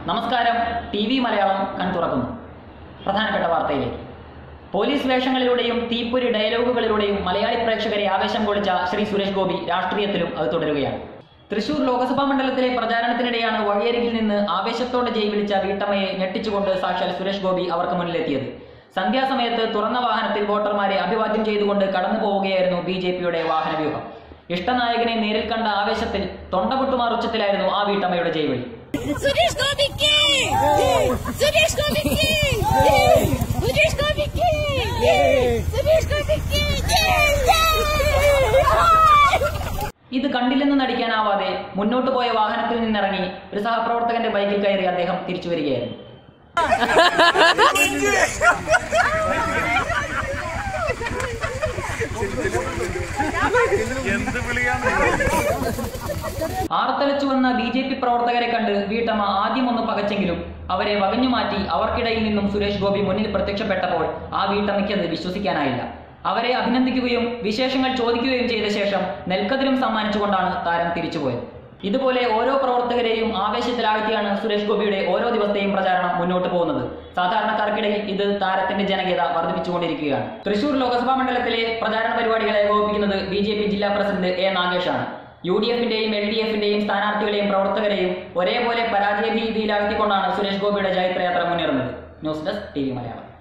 നമസ്കാരം T V Malayalam കൺ തുറക്കുന്നു പ്രധാനപ്പെട്ട വാർത്തയിലേക്ക് പോലീസ് വേഷങ്ങളിലൂടെയും തീപ്പൊരി ഡയലോഗുകളിലൂടെയും മലയാളി പ്രേക്ഷകരെ ആവേശം കൊള്ളിച്ച ശ്രീ സുരേഷ് ഗോപി രാഷ്ട്രീയത്തിലും അത് തുടരുകയാണ് തൃശൂർ ലോക്സഭാ മണ്ഡലത്തിലെ പ്രചാരണത്തിനിടെയാണ് വഴിയരികിൽ നിന്ന് ആവേശത്തോടെ ജയ് വിളിച്ച വീട്ടമ്മയെ ഞെട്ടിച്ചുകൊണ്ട് സാക്ഷാൽ സുരേഷ് ഗോപി അവർക്ക് മുന്നിലെത്തിയത് സന്ധ്യാസമയത്ത് തുറന്ന വാഹനത്തിൽ വോട്ടർമാരെ അഭിവാദ്യം ചെയ്തുകൊണ്ട് കടന്നു പോവുകയായിരുന്നു ബി ജെ പിയുടെ വാഹനവ്യൂഹം ഇഷ്ടനായകനെ നേരിൽ കണ്ട ആവേശത്തിൽ തൊണ്ടപൊട്ടുമാർ ഉച്ചത്തിലായിരുന്നു ആ വീട്ടമ്മയുടെ ജയ്വിളി സുരേഷ് ഗോപിക്ക് സുരേഷ് ഗോപിക്ക് സുരേഷ് ഗോപിക്ക് സുരേഷ് ഗോപിക്ക് ഇത് കണ്ടില്ലെന്ന് നടിക്കാനാവാതെ മുന്നോട്ട് പോയ വാഹനത്തിൽ നിന്നിറങ്ങി ഒരു സഹപ്രവർത്തകന്റെ ബൈക്കിൽ കയറി അദ്ദേഹം തിരിച്ചു വരികയായിരുന്നു എന്ത് വിളിയാണ് ആർത്തലച്ചു വന്ന ബി ജെ പി പ്രവർത്തകരെ കണ്ട് വീട്ടമ്മ ആദ്യം ഒന്ന് പകച്ചെങ്കിലും അവരെ വകഞ്ഞു മാറ്റി അവർക്കിടയിൽ നിന്നും സുരേഷ് ഗോപി മുന്നിൽ പ്രത്യക്ഷപ്പെട്ടപ്പോൾ ആ വീട്ടമ്മയ്ക്ക് അത് വിശ്വസിക്കാനായില്ല അവരെ അഭിനന്ദിക്കുകയും വിശേഷങ്ങൾ ചോദിക്കുകയും ചെയ്ത ശേഷം നെൽക്കതിരും സമ്മാനിച്ചുകൊണ്ടാണ് താരം തിരിച്ചുപോയത് ഇതുപോലെ ഓരോ പ്രവർത്തകരെയും ആവേശത്തിലാഴ്ത്തിയാണ് സുരേഷ് ഗോപിയുടെ ഓരോ ദിവസത്തെയും പ്രചാരണം മുന്നോട്ട് പോകുന്നത് സാധാരണക്കാർക്കിടയിൽ ഇത് താരത്തിന്റെ ജനകീയത വർദ്ധിപ്പിച്ചുകൊണ്ടിരിക്കുകയാണ് തൃശൂർ ലോക്സഭാ മണ്ഡലത്തിലെ പ്രചാരണ പരിപാടികളെ ഏകോപിപ്പിക്കുന്നത് ബി ജെ പി ജില്ലാ പ്രസിഡന്റ് എ നാഗേഷാണ് യു ഡി എഫിന്റെയും എൽ ഡി എഫിന്റെയും സ്ഥാനാർത്ഥികളെയും പ്രവർത്തകരെയും ഒരേപോലെ പരാജയ ഭീതിയിലാഴ്ത്തിക്കൊണ്ടാണ് സുരേഷ് ഗോപിയുടെ ജയത്രയാത്ര മുന്നേറുന്നത് news desk T V Malayalam